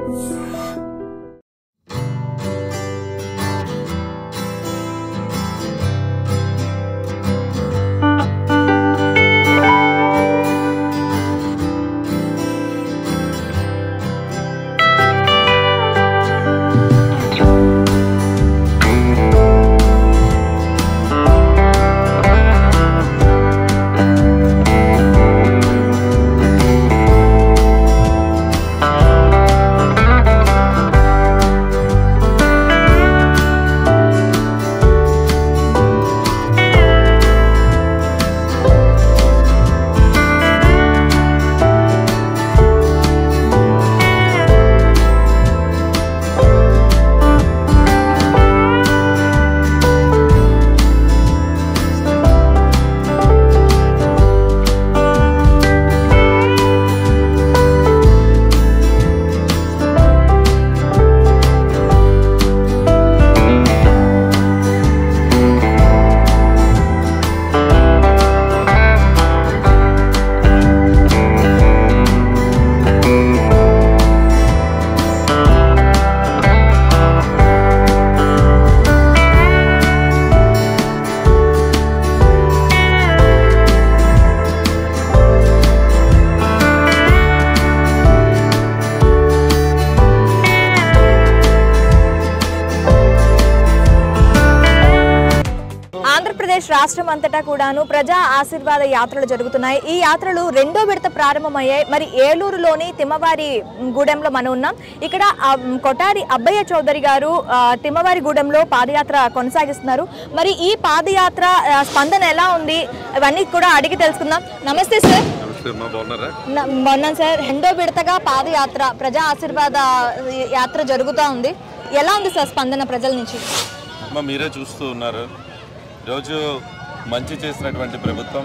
ఆంధ్రప్రదేశ్ రాష్ట్రం అంతటా కూడాను ప్రజా ఆశీర్వాద యాత్రలు జరుగుతున్నాయి ఈ యాత్రలు రెండో విడత ప్రారంభమయ్యాయి మరి ఏలూరులోని తిమ్మవారి గూడెంలో మనం ఉన్నాం ఇక్కడ ఆ, కొటారి అబ్బయ్య చౌదరి గారు ఆ, తిమ్మవారి గూడెంలో పాదయాత్ర కొనసాగిస్తున్నారు మరి ఈ పాదయాత్ర ఆ, స్పందన ఎలా ఉంది ఇవన్నీ కూడా అడిగి తెలుసుకుందాం నమస్తే సార్ నమస్తే అమ్మా బాగున్నారా న- బాగున్నాను సార్ రెండో విడతగా పాదయాత్ర ప్రజా ఆశీర్వాద యాత్ర జరుగుతూ ఉంది ఎలా ఉంది సార్ స్పందన ప్రజల నుంచి అమ్మా మీరే చూస్తూ ఉన్నారు ఈరోజు మంచి చేసినటువంటి ప్రభుత్వం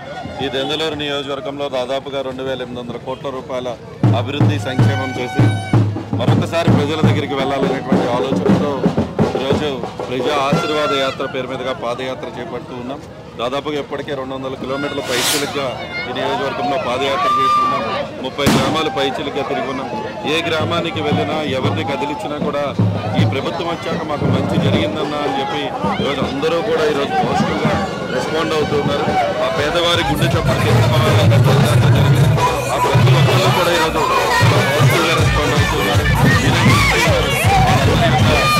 ఈ దెందులూరు నియోజకవర్గంలో దాదాపుగా రెండు వేల ఎనిమిది వందల కోట్ల రూపాయల అభివృద్ధి సంక్షేమం చేసి మరొకసారి ప్రజల దగ్గరికి వెళ్ళాలనేటువంటి ఆలోచనతో ఈరోజు ప్రజా ఆశీర్వాద యాత్ర పేరు మీదుగా పాదయాత్ర చేపడుతూ ఉన్నాం దాదాపుగా ఇప్పటికే రెండు వందల కిలోమీటర్ల పైచిలుగా ఈ నియోజకవర్గంలో పాదయాత్ర చేస్తున్నాం ముప్పై గ్రామాలు పైచిలుగా తిరిగి ఉన్నాం ఏ గ్రామానికి వెళ్ళినా ఎవరిని కదిలించినా కూడా ఈ ప్రభుత్వం వచ్చాక మాకు మంచి జరిగిందన్న అని చెప్పి ఈరోజు అందరూ కూడా ఈరోజు పాజిటివ్గా రెస్పాండ్ అవుతున్నారు ఆ పేదవారి గుండె చప్పటికి ఎత్తుకోవాలన్న పాదయాత్ర జరిగింది ఆ ప్రతి ఒక్కరు కూడా ఈరోజు పాజిటివ్గా రెస్పాండ్ అవుతున్నారు మీరే చూస్తున్నారు. వాళ్ళందరి యొక్క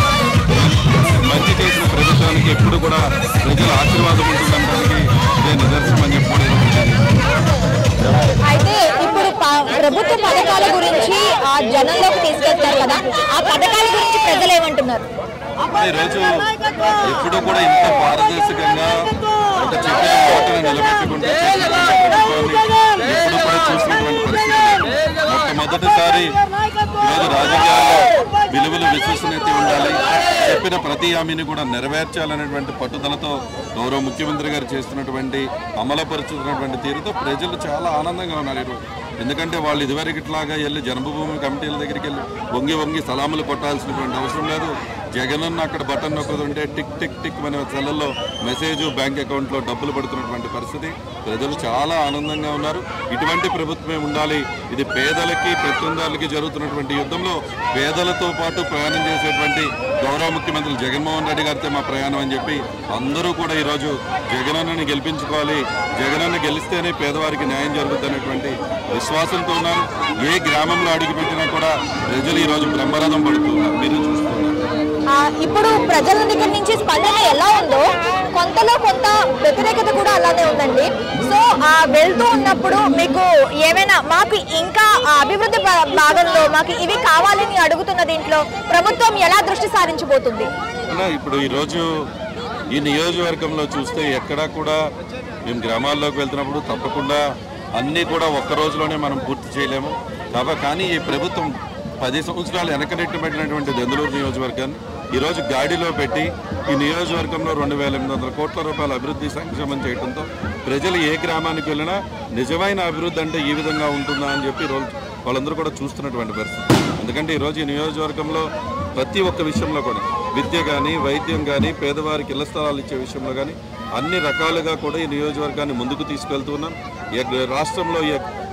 మంచి చేసిన ప్రభుత్వానికి ఎప్పుడు కూడా ప్రజల ఆశీర్వాదం ఉంటుందనడానికి ఇదే నిదర్శనం అని చెప్పి కూడా ఈరోజు తెలియజేస్తున్నాను. అయితే ఇప్పుడు ప- ప్రభుత్వ పథకాల గురించి ఆ జనంలోకి తీసుకెళ్తారు కదా ఆ పథకాల గురించి ప్రజలు ఏమంటున్నారు ఈరోజు ఎప్పుడూ కూడా ఇంత పారదర్శకంగా ఒక చెప్పిన మాటను నిలబెట్టుకుంటూ చేసినటువంటి ప్రభుత్వాన్ని ఎప్పుడు కూడా చూసినటువంటి పరిస్థితి లేదు. మొట్టమొదటిసారి ఈరోజు రాజకీయాల్లో విలువలు విశ్వసనీయత ఉండాలి చెప్పిన ప్రతి హామీని కూడా నెరవేర్చాలనేటువంటి పట్టుదలతో గౌరవ ముఖ్యమంత్రి గారు చేస్తున్నటువంటి అమలుపరుచుతున్నటువంటి తీరుతో ప్రజలు చాలా ఆనందంగా ఉన్నారు ఈరోజు ఎందుకంటే వాళ్ళు ఇదివరకిట్లాగా వెళ్ళి జన్మభూమి కమిటీల దగ్గరికి వెళ్ళి వంగి వంగి సలాములు కొట్టాల్సినటువంటి అవసరం లేదు జగనన్న అక్కడ బటన్ నొక్కుతుంటే టిక్ టిక్ టిక్ అనే సెల్లలో మెసేజ్ బ్యాంక్ అకౌంట్లో డబ్బులు పడుతున్నటువంటి పరిస్థితి ప్రజలు చాలా ఆనందంగా ఉన్నారు ఇటువంటి ప్రభుత్వమే ఉండాలి ఇది పేదలకి పెత్తుందాలకి జరుగుతున్నటువంటి యుద్ధంలో పేదలతో పాటు ప్రయాణం చేసేటువంటి గౌరవ ముఖ్యమంత్రి జగన్మోహన్ రెడ్డి గారితో మా ప్రయాణం అని చెప్పి అందరూ కూడా ఈరోజు జగనన్నని గెలిపించుకోవాలి జగనన్న గెలిస్తేనే పేదవారికి న్యాయం జరుగుతున్నటువంటి విశ్వాసంతో ఉన్నారు ఏ గ్రామంలో అడుగుపెట్టినా కూడా ప్రజలు ఈరోజు బ్రహ్మరథం పడుతున్నారు మీరు చూస్తున్నారు ఆ, ఇప్పుడు ప్రజల దగ్గర నుంచి స్పందన ఎలా ఉందో కొంతలో కొంత వ్యతిరేకత కూడా అలానే ఉందండి సో ఆ వెళ్తూ ఉన్నప్పుడు మీకు ఏమైనా మాకు ఇంకా ఆ అభివృద్ధి భా- భాగంలో మాకు ఇవి కావాలని అడుగుతున్న దీంట్లో ప్రభుత్వం ఎలా దృష్టి సారించబోతుంది అన్నా ఇప్పుడు ఈరోజు ఈ నియోజకవర్గంలో చూస్తే ఎక్కడా కూడా మేము గ్రామాల్లోకి వెళ్తున్నప్పుడు తప్పకుండా అన్నీ కూడా ఒక్క రోజులోనే మనం పూర్తి చేయలేము కాబట్టి కానీ ఈ ప్రభుత్వం పది సంవత్సరాలు వెనకనెట్టి పెట్టినటువంటి దెందులూరు నియోజకవర్గాన్ని ఈరోజు గాడిలో పెట్టి ఈ నియోజకవర్గంలో రెండు వేల ఎనిమిది వందల కోట్ల రూపాయల అభివృద్ధి సంక్షేమం చేయడంతో ప్రజలు ఏ గ్రామానికి వెళ్ళినా నిజమైన అభివృద్ధి అంటే ఈ విధంగా ఉంటుందా అని చెప్పి రోజు వాళ్ళందరూ కూడా చూస్తున్నటువంటి పరిస్థితి ఎందుకంటే ఈరోజు ఈ నియోజకవర్గంలో ప్రతి ఒక్క విషయంలో కూడా విద్య కానీ వైద్యం కానీ పేదవారికి ఇళ్ల స్థలాలు ఇచ్చే విషయంలో కానీ అన్ని రకాలుగా కూడా ఈ నియోజకవర్గాన్ని ముందుకు తీసుకెళ్తున్నాం ఈ రాష్ట్రంలో ఈ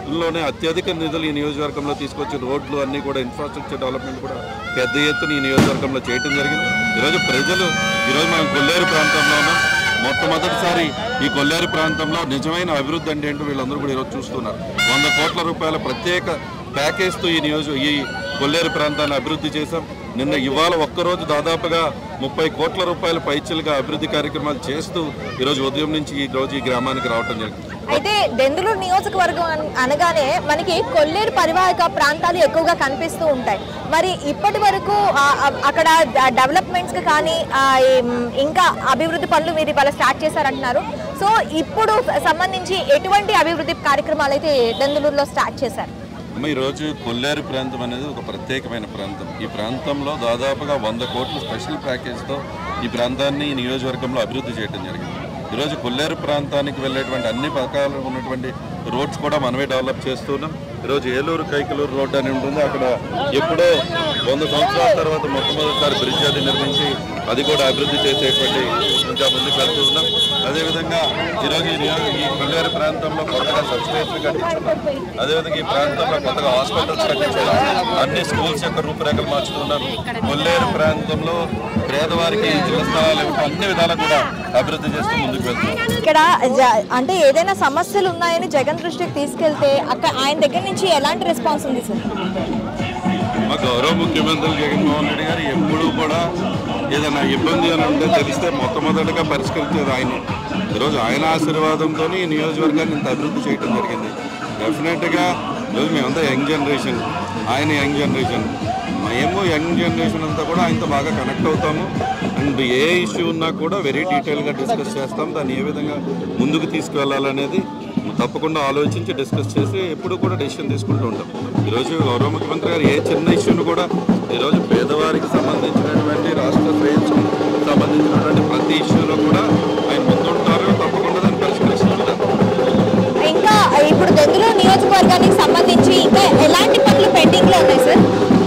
లోనే అత్యధిక నిధులు ఈ నియోజకవర్గంలో తీసుకొచ్చి రోడ్లు అన్నీ కూడా ఇన్ఫ్రాస్ట్రక్చర్ డెవలప్మెంట్ కూడా పెద్ద ఎత్తున ఈ నియోజకవర్గంలో చేయడం జరిగింది ఈరోజు ప్రజలు ఈరోజు మనం కొల్లేరు ప్రాంతంలో ఉన్నాం మొట్టమొదటిసారి ఈ కొల్లేరు ప్రాంతంలో నిజమైన అభివృద్ధి అంటే ఏంటో వీళ్ళందరూ కూడా ఈరోజు చూస్తున్నారు వంద కోట్ల రూపాయల ప్రత్యేక ప్యాకేజ్తో ఈ నియోజక ఈ కొల్లేరు ప్రాంతాన్ని అభివృద్ధి చేశాం నిన్న ఇవాళ ఒక్కరోజు దాదాపుగా ముప్పై కోట్ల రూపాయల పైచలుగా అభివృద్ధి కార్యక్రమాలు చేస్తూ ఈరోజు ఉదయం నుంచి ఈ రోజు ఈ గ్రామానికి రావటం జరిగింది అయితే దెందులూరు నియోజకవర్గం అన్- అనగానే మనకి కొల్లేరు పరివాహక ప్రాంతాలు ఎక్కువగా కనిపిస్తూ ఉంటాయి మరి ఇప్పటి వరకు ఆ, ఆ, అక్కడ డెవలప్మెంట్స్ కానీ ఆ, ఏం, ఇంకా అభివృద్ధి పనులు మీరు ఇవాళ స్టార్ట్ చేశారంటున్నారు సో ఇప్పుడు సంబంధించి ఎటువంటి అభివృద్ధి కార్యక్రమాలు అయితే దెందులూరులో స్టార్ట్ చేశారు అమ్మ ఈరోజు కొల్లేరు ప్రాంతం అనేది ఒక ప్రత్యేకమైన ప్రాంతం ఈ ప్రాంతంలో దాదాపుగా వంద కోట్ల స్పెషల్ ప్యాకేజ్తో ఈ ప్రాంతాన్ని ఈ నియోజకవర్గంలో అభివృద్ధి చేయడం జరిగింది ఈరోజు కొల్లేరు ప్రాంతానికి వెళ్ళేటువంటి అన్ని పథకాలు ఉన్నటువంటి రోడ్స్ కూడా మనమే డెవలప్ చేస్తున్నాం ఈరోజు ఏలూరు కైకలూరు రోడ్ అని ఉంటుంది అక్కడ ఎప్పుడో వంద సంవత్సరాల తర్వాత మొట్టమొదటిసారి బ్రిడ్జ్ అది నిర్మించి అది కూడా అభివృద్ధి చేసేటువంటి ఇంకా ముందుకు వెళ్తూ ఉన్నాం అదేవిధంగా ఈరోజు ఈ నియో- ఈ కొల్లేరు ప్రాంతంలో కొత్తగా సబ్స్టేషన్ కట్టించున్నాం అదేవిధంగా ఈ ప్రాంతంలో కొత్తగా హాస్పిటల్స్ కట్టించారు అన్ని స్కూల్స్ యొక్క రూపురేఖలు మార్చుతున్నారు కొల్లేరు ప్రాంతంలో పేదవారికి ఇళ్ల స్థలాలు ఇవ్వటం అన్ని విధాలు కూడా అభివృద్ధి చేస్తూ ముందుకు వెళ్తున్నాం ఇక్కడ జ- అంటే ఏదైనా సమస్యలు ఉన్నాయని జగన్ దృష్టికి తీసుకెళ్తే అక్కడ ఆయన దగ్గర నుంచి ఎలాంటి రెస్పాన్స్ ఉంది సార్ మా గౌరవ ముఖ్యమంత్రి జగన్మోహన్ రెడ్డి గారు ఎప్పుడూ కూడా ఏదైనా ఇబ్బంది అని ఉంటే తెలిస్తే మొట్టమొదటిగా పరిష్కరించేది ఆయన ఈరోజు ఆయన ఆశీర్వాదంతో ఈ నియోజకవర్గాన్ని ఇంత అభివృద్ధి చేయడం జరిగింది డెఫినెట్గా ఈరోజు మేమంతా యంగ్ జనరేషన్ ఆయన యంగ్ జనరేషన్ మేము యంగ్ జనరేషన్ అంతా కూడా ఆయనతో బాగా కనెక్ట్ అవుతాము అండ్ ఏ ఇష్యూ ఉన్నా కూడా వెరీ డీటెయిల్గా డిస్కస్ చేస్తాం దాన్ని ఏ విధంగా ముందుకు తీసుకువెళ్ళాలనేది తప్పకుండా ఆలోచించి డిస్కస్ చేసి ఎప్పుడు కూడా డెసిషన్ తీసుకుంటూ ఉంటాం ఈరోజు గౌరవ ముఖ్యమంత్రి గారు ఏ చిన్న ఇష్యూను కూడా ఈరోజు పేదవారికి సంబంధించినటువంటి రాష్ట్ర శ్రేయస్సు సంబంధించినటువంటి ప్రతి ఇష్యూలో కూడా ఆయన ముందుంటారు తప్పకుండా దాన్ని పరిష్కరిస్తుంటారు ఇంకా ఇప్పుడు దెందులూరు నియోజకవర్గానికి సంబంధించి ఇంకా ఎలాంటి పనులు పెండింగ్ లో ఉన్నాయి సార్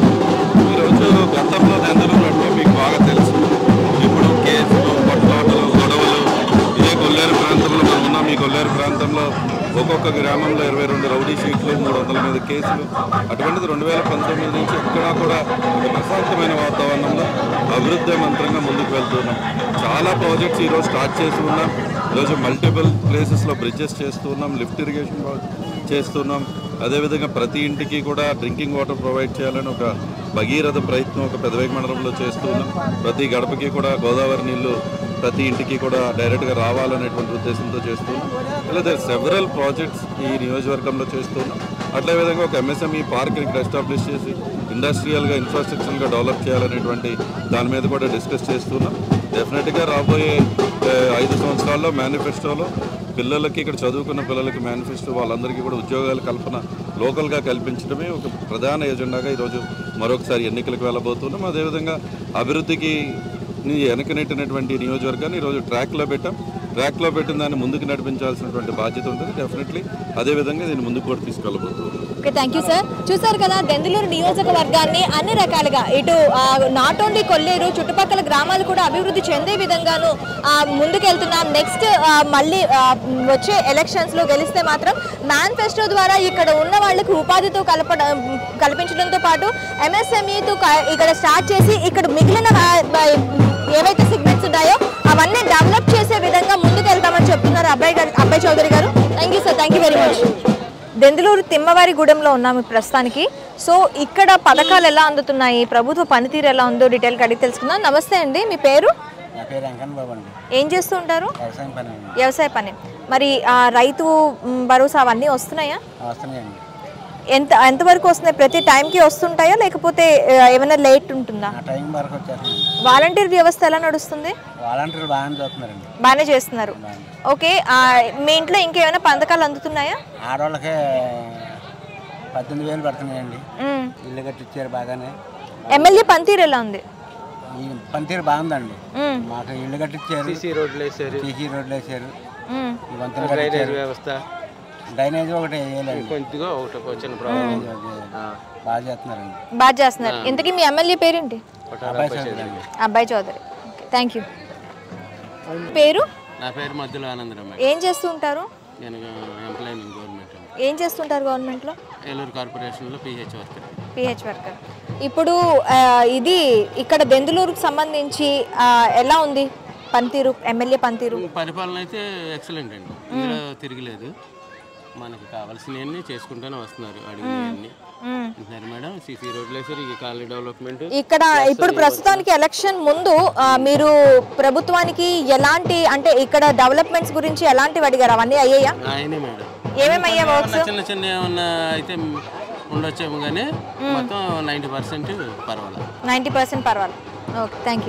ఈరోజు గతంలో నెందులు అంటే మీకు బాగా తెలుసు ఇప్పుడు కేసులు కొట్లాటలు గొడవలు ఇదే కొల్లేరు ప్రాంతంలో మనం ఉన్నాం ఈ కొల్లేరు ప్రాంతంలో ఒక్కొక్క గ్రామంలో ఇరవై రెండు రౌడీ షీట్లు మూడు వందల మీద కేసులు అటువంటిది రెండు వేల పంతొమ్మిది నుంచి ఎక్కడా కూడా ఒక ప్రశాంతమైన వాతావరణంలో అభివృద్ధి మంత్రంగా ముందుకు వెళ్తున్నాం చాలా ప్రాజెక్ట్స్ ఈరోజు స్టార్ట్ చేసి ఉన్నాం ఈరోజు మల్టిపుల్ ప్లేసెస్లో బ్రిడ్జెస్ చేస్తూ ఉన్నాం లిఫ్ట్ ఇరిగేషన్ చేస్తున్నాం అదేవిధంగా ప్రతి ఇంటికి కూడా డ్రింకింగ్ వాటర్ ప్రొవైడ్ చేయాలని ఒక భగీరథ ప్రయత్నం ఒక పెదవేగ మండలంలో చేస్తూ ఉన్నాం ప్రతి గడపకి కూడా గోదావరి నీళ్లు ప్రతి ఇంటికి కూడా డైరెక్ట్గా రావాలనేటువంటి ఉద్దేశంతో చేస్తున్నాం అలాగే సెవరల్ ప్రాజెక్ట్స్ ఈ నియోజకవర్గంలో చేస్తున్నాం అట్లే విధంగా ఒక ఎంఎస్ఎంఈ పార్క్ ఇక్కడ ఎస్టాబ్లిష్ చేసి ఇండస్ట్రియల్గా ఇన్ఫ్రాస్ట్రక్చర్గా డెవలప్ చేయాలనేటువంటి దాని మీద కూడా డిస్కస్ చేస్తున్నాం డెఫినెట్గా రాబోయే ఆ, ఐదు సంవత్సరాల్లో మేనిఫెస్టోలో పిల్లలకి ఇక్కడ చదువుకున్న పిల్లలకి మేనిఫెస్టో వాళ్ళందరికీ కూడా ఉద్యోగాల కల్పన లోకల్గా కల్పించడమే ఒక ప్రధాన ఎజెండాగా ఈరోజు మరొకసారి ఎన్నికలకు వెళ్ళబోతున్నాం అదేవిధంగా అభివృద్ధికి ని వెనకనెట్టినటువంటి నియోజకవర్గాన్ని ఈరోజు ట్రాక్లో పెట్టాం ట్రాక్లో పెట్టిన దాన్ని ముందుకు నడిపించాల్సినటువంటి బాధ్యత ఉంటుంది డెఫినెట్లీ అదేవిధంగా దీన్ని ముందుకు కూడా తీసుకెళ్ళబోతున్నాం ఓకే థ్యాంక్ యూ సార్ చూసారు కదా దెందులూరు నియోజకవర్గాన్ని అన్ని రకాలుగా ఇటు నాట్ ఓన్లీ కొల్లేరు చుట్టుపక్కల గ్రామాలు కూడా అభివృద్ధి చెందే విధంగాను ఆ, ముందుకెళ్తున్నాం నెక్స్ట్ మళ్ళీ ఆ, వచ్చే ఎలక్షన్స్ లో గెలిస్తే మాత్రం మేనిఫెస్టో ద్వారా ఇక్కడ ఉన్న వాళ్ళకి ఉపాధితో కలపడం కల్పించడంతో పాటు ఎంఎస్ఎంఈతో ఇక్కడ స్టార్ట్ చేసి ఇక్కడ మిగిలిన వా- వా- ఏవైతే సిగ్నల్స్ ఉన్నాయో అవన్నీ డెవలప్ చేసే విధంగా ముందుకెళ్తామని చెప్తున్నారు అబ్బాయి గారు అబ్బాయి చౌదరి గారు thank you sir thank you very much Denduluru తిమ్మవారిగూడెంలో ఉన్నాము ఈ ప్రస్తుతానికి సో ఇక్కడ పథకాలు ఎలా అందుతున్నాయి ప్రభుత్వ పనితీరు ఎలా ఉందో డీటెయిల్గా అడిగి తెలుసుకుందాం నమస్తే అండి మీ పేరు నా పేరు వెంకన్న బాబు అండి ఏం చేస్తూ ఉంటారు వ్యవసాయం పని అండి వ్యవసాయ పని మరి ఆ, రైతు మ్, భరోసా అవన్నీ వస్తున్నాయా వస్తున్నాయండి ఎంత ఎంతవరకు వస్తున్నాయి ప్రతి టైంకి వస్తుంటాయా లేకపోతే ఆ, ఏమైనా లేట్ ఉంటుందా ఆ టైం వరకు వచ్చేస్తున్నాయండి వాలంటీర్ వ్యవస్థ ఎలా నడుస్తుంది వాలంటీర్లు బాగానే చూస్తున్నారండి బాగానే చేస్తున్నారు ఓకే ఆ, మీ ఇంట్లో ఇంకేమైనా పథకాలు అందుతున్నాయా ఆడవాళ్ళకే పద్దెనిమిది వేలు పడుతున్నాయండి మ్. ఇల్లు కట్టించారు బాగానే ఎమ్మెల్యే పనితీరు ఎలా ఉంది ఈ పనితీరు బాగుందండి మ్. మాకు ఇల్లు కట్టించారు సీసీ రోడ్లు వేసారు సీసీ రోడ్లు వేసారు మ్. ఈ వంతులు డ్రైనేజ్ కట్టించారు వ్యవస్థ డ్రైనేజ్ ఒకటి వేయాలండి కొద్దిగా ఒకటి వచ్చిన ప్రాబ్లం బాగా చేస్తున్నారండి బాగా చేస్తున్నారు ఇంతకీ మీ ఎమ్మెల్యే పేరేంటి అబ్బాయి చదువులండి అబ్బాయి చౌదరి థ్యాంక్ యూ పేరు నా పేరు మధ్యలో ఆనందరామ్ ఏం చేస్తూ ఉంటారు నేను ఎంప్లాయ్ గవర్నమెంట్ ఏం చేస్తుంటారు గవర్నమెంట్లో ఏలూరు కార్పొరేషన్లో పిహెచ్ వర్కర్ పిహెచ్ వర్కర్ ఇప్పుడు ఆ, ఇది ఇక్కడ దెందులూరుకు సంబంధించి ఆ, ఎలా ఉంది పనితీరు ఎమ్మెల్యే పనితీరు పరిపాలన అయితే ఎక్సలెంట్ అండి ఇందులో తిరగలేదు మనకి కావాల్సినవన్నీ చేసుకుంటూనే వస్తున్నారు అడిగినవన్నీ మ్మ్. సరే మేడం సీసీ రోడ్లు వేసారు ఈ కాలనీ డెవలప్మెంట్ ఇక్కడ ఇప్పుడు ప్రస్తుతానికి ఎలక్షన్ ముందు ఆ, మీరు ప్రభుత్వానికి ఎలాంటి అంటే ఇక్కడ డెవలప్మెంట్స్ గురించి ఎలాంటివి అడిగారు అవన్నీ అయ్యాయా ఆయనే మేడం ఏమేమి అయ్యా వర్క్స్ ఏమన్నా చిన్న చిన్న ఏమన్నా అయితే ఉండొచ్చేమో కానీ మొత్తం నైంటీ పర్సెంట్ పర్వాలేదు నైంటీ పర్సెంట్ పర్వాలేదు ఓకే థ్యాంక్ యూ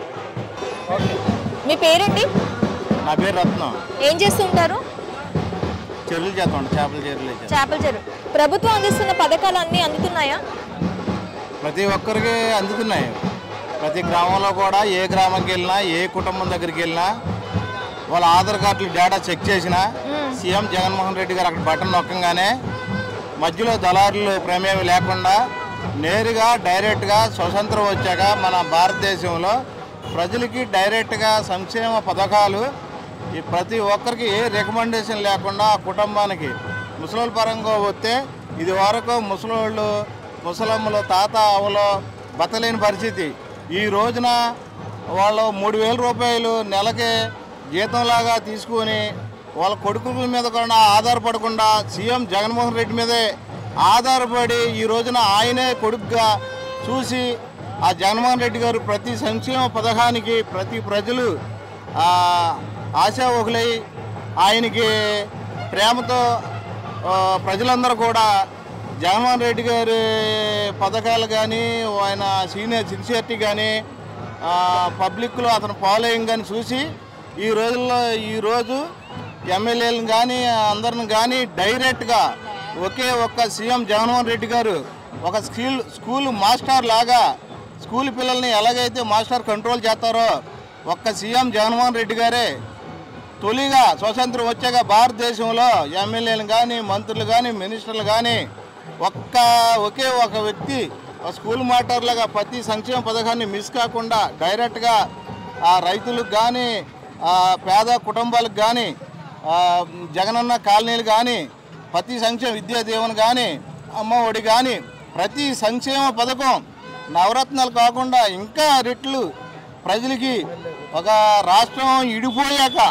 మీ పేరండి నా పేరు రత్నం ఏం చేస్తుంటారు చెరువులు చేస్తాం చేపల చెరువులు చేస్తాం చేపల చెరువు ప్రభుత్వం అందిస్తున్న పథకాలు అన్నీ అందుతున్నాయా ప్రతి ఒక్కరికి అందుతున్నాయి ప్రతి గ్రామంలో కూడా ఏ గ్రామంకి వెళ్ళినా ఏ కుటుంబం దగ్గరికి వెళ్ళినా వాళ్ళ ఆధార్ కార్డులు డేటా చెక్ చేసినా సీఎం జగన్మోహన్ రెడ్డి గారు అక్కడ బటన్ నొక్కగానే మధ్యలో దళారులు ప్రమేయం లేకుండా నేరుగా డైరెక్ట్గా స్వతంత్రం వచ్చాక మన భారతదేశంలో ప్రజలకి డైరెక్ట్గా సంక్షేమ పథకాలు ఈ ప్రతి ఒక్కరికి ఏ రికమెండేషన్ లేకుండా ఆ కుటుంబానికి ముసలోళ్ళ పరంగా వస్తే ఇది వరకు ముసలోళ్ళు ముసలమ్మలు తాత అవలో బతలేని పరిస్థితి ఈ రోజున వాళ్ళు మూడు వేల రూపాయలు నెలకి జీతంలాగా తీసుకొని వాళ్ళ కొడుకుల మీద కూడా ఆధారపడకుండా సీఎం జగన్మోహన్ రెడ్డి మీదే ఆధారపడి ఈ రోజున ఆయనే కొడుకుగా చూసి ఆ జగన్మోహన్ రెడ్డి గారు ప్రతి సంక్షేమ పథకానికి ప్రతి ప్రజలు ఆ, ఆశావహులై ఆయనకి ప్రేమతో ఆ, ప్రజలందరూ కూడా జగన్మోహన్ రెడ్డి గారి పథకాలు కానీ ఆయన సీనియర్ సిన్సియర్టీ కానీ పబ్లిక్లో అతను ఫాలోయింగ్ కానీ చూసి ఈ రోజుల్లో ఈరోజు ఎమ్మెల్యేలను కానీ అందరిని కానీ డైరెక్ట్గా ఒకే ఒక్క సీఎం జగన్మోహన్ రెడ్డి గారు ఒక స్కూల్ స్కూల్ మాస్టర్ లాగా స్కూల్ పిల్లల్ని ఎలాగైతే మాస్టర్ కంట్రోల్ చేస్తారో ఒక్క సీఎం జగన్మోహన్ రెడ్డి గారే తొలిగా స్వతంత్రం వచ్చాక భారతదేశంలో ఎమ్మెల్యేలు కానీ మంత్రులు కానీ మినిస్టర్లు కానీ ఒక్క ఒకే ఒక వ్యక్తి ఒక స్కూల్ మాటర్లుగా ప్రతి సంక్షేమ పథకాన్ని మిస్ కాకుండా డైరెక్ట్గా ఆ రైతులకు కానీ ఆ పేద కుటుంబాలకు కానీ ఆ జగనన్న కాలనీలు కానీ ప్రతి సంక్షేమ విద్యా దీవెన కానీ అమ్మ ఒడి కానీ ప్రతి సంక్షేమ పథకం నవరత్నాలు కాకుండా ఇంకా రెట్లు ప్రజలకి ఒక రాష్ట్రం ఇడిపోయాక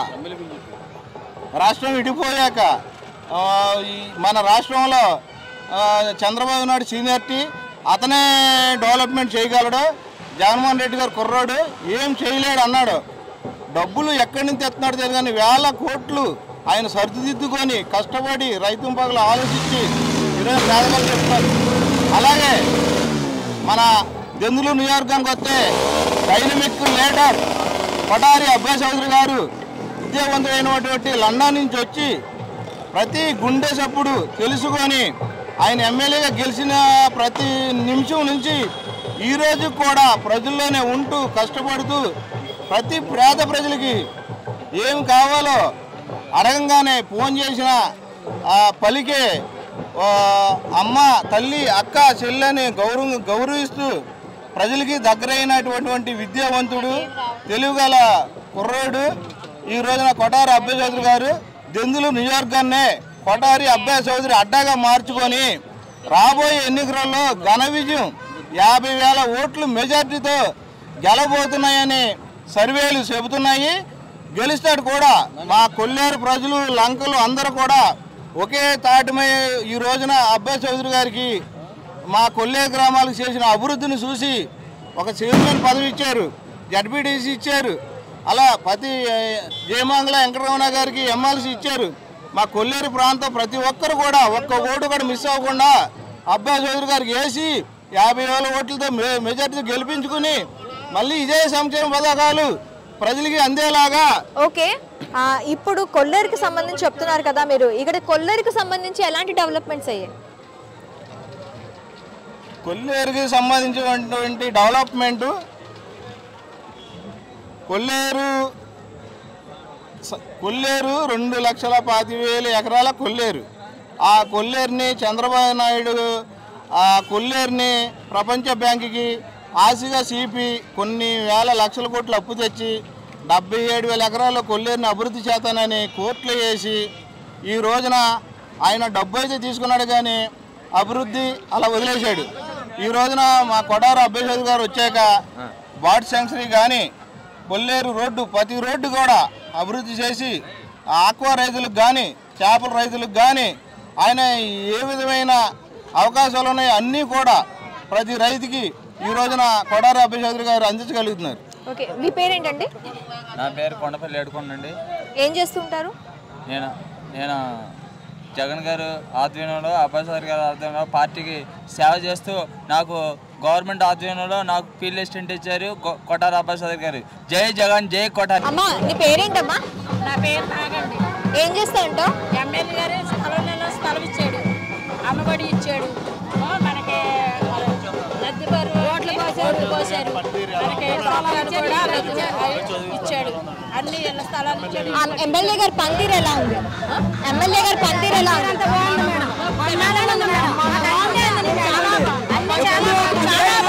రాష్ట్రం విడిపోయాక ఆ, ఈ మన రాష్ట్రంలో ఆ, చంద్రబాబు నాయుడు సీనియర్టీ అతనే డెవలప్మెంట్ చేయగలడు జగన్మోహన్ రెడ్డి గారు కుర్రాడు ఏం చేయలేడు అన్నాడు డబ్బులు ఎక్కడి నుంచి తెస్తున్నాడు తెలియదు కానీ వేల కోట్లు ఆయన సరిదిద్దుకొని కష్టపడి రైతు పగలు ఆలోచించి ఈరోజు పేదలకు చెప్తారు అలాగే మన దెందులు నియోజకవర్గానికి వస్తే డైనమిక్ లీడర్ కొటారి అబ్బాయి చౌదరి గారు విద్యావంతుడైనటువంటి లండన్ నుంచి వచ్చి ప్రతి గుండె సప్పుడు తెలుసుకొని ఆయన ఎమ్మెల్యేగా గెలిచిన ప్రతి నిమిషం నుంచి ఈ రోజు కూడా ప్రజల్లోనే ఉంటూ కష్టపడుతూ ప్రతి పేద ప్రజలకి ఏం కావాలో అడగంగానే ఫోన్ చేసిన ఆ పలికే ఆ, అమ్మ తల్లి అక్క చెల్లెని గౌరవ గౌరవిస్తూ ప్రజలకి దగ్గరైనటువంటి విద్యావంతుడు తెలుగుగల కుర్రోడు ఈ రోజున కొటారి అబ్బాయి చౌదరి గారు దెందులు నియోజకవర్గాన్నే కొటారి అబ్బాయి చౌదరి అడ్డాగా మార్చుకొని రాబోయే ఎన్నికలలో ఘన విజయం యాభై వేల ఓట్లు మెజార్టీతో గెలబోతున్నాయని సర్వేలు చెబుతున్నాయి గెలుస్తాడు కూడా మా కొల్లేరు ప్రజలు లంకలు అందరూ కూడా ఒకే తాటిమై ఈ రోజున అబ్బాయి చౌదరి గారికి మా కొల్లే గ్రామాలకు చేసిన అభివృద్ధిని చూసి ఒక చైర్మన్ పదవి ఇచ్చారు జడ్పీటీసీ ఇచ్చారు అలా ప్రతి జయమంగళ వెంకటరమణ గారికి ఎమ్మెల్సీ ఇచ్చారు మా కొల్లేరు ప్రాంతం ప్రతి ఒక్కరు కూడా ఒక్క ఓటు కూడా మిస్ అవ్వకుండా అబ్బాయి చౌదరి గారికి వేసి యాభై వేల ఓట్లతో మె మెజార్టీ గెలిపించుకుని మళ్ళీ ఇదే సంక్షేమ పథకాలు ప్రజలకి అందేలాగా ఓకే ఆ, ఇప్పుడు కొల్లేరుకి సంబంధించి చెప్తున్నారు కదా మీరు ఇక్కడ కొల్లేరుకి సంబంధించి ఎలాంటి డెవలప్మెంట్స్ అయ్యాయి కొల్లేరుకి సంబంధించినటువంటి డెవలప్మెంట్ కొల్లేరు స- కొల్లేరు రెండు లక్షల పాతి వేల ఎకరాల కొల్లేరు ఆ కొల్లేరుని చంద్రబాబు నాయుడు ఆ కొల్లేరుని ప్రపంచ బ్యాంకుకి ఆశగా సిపి కొన్ని వేల లక్షల కోట్లు అప్పు తెచ్చి డెబ్బై ఏడు వేల ఎకరాల కొల్లేరుని అభివృద్ధి చేస్తానని కోర్టులు వేసి ఈ రోజున ఆయన డబ్బు అయితే తీసుకున్నాడు కానీ అభివృద్ధి అలా వదిలేశాడు ఈ రోజున మా కొడారు అభ్యర్థి గారు వచ్చాక బాట్ సెంచరీ కానీ కొల్లేరు రోడ్డు ప్రతి రోడ్డు కూడా అభివృద్ధి చేసి ఆక్వా రైతులకు కానీ చేపల రైతులకు కానీ ఆయన ఏ విధమైన అవకాశాలు ఉన్నాయి అన్నీ కూడా ప్రతి రైతుకి ఈ రోజున కొడారి అభ్యర్థి గారు అందించగలుగుతున్నారు ఓకే మీ పేరేంటండి నా పేరు కొండపల్లి ఏడుకొండండి ఏం చేస్తుంటారు నేను నేను జగన్ గారు ఆధ్వర్యంలో అబ్బాసారి గారి ఆధ్వర్యంలో పార్టీకి సేవ చేస్తూ నాకు గవర్నమెంట్ ఆధ్వర్యంలో నాకు ఫీల్డ్ అసిస్టెంట్ ఇచ్చారు కొ- కొట్టారు అబ్బాసారి గారు జై జగన్ జై కొట్టారు అమ్మా నీ పేరేంటమ్మా నా పేరు నాగండి ఏం చేస్తా ఉంటావు ఎమ్మెల్యే గారు స్థలంలో స్థలం ఇచ్చాడు అమ్మఒడి ఇచ్చాడు ఓ, మనకి లబ్ధి బరువు ఓట్లు పోసారు పోసారు మనకి స్థలాలు కూడా లబ్ధి ఇచ్చాడు అన్ని ఇళ్ళ స్థలాలు ఇచ్చాడు ఆ ఎమ్మెల్యే గారి పనితీరు ఎలా ఉంది ఎమ్మెల్యే గారి పనితీరు ఎలా ఉంది చాలా బాగుంది మేడం. చాలా బాగుంది. అన్ని చాలా బాగుంది. చాలా బాగుంది.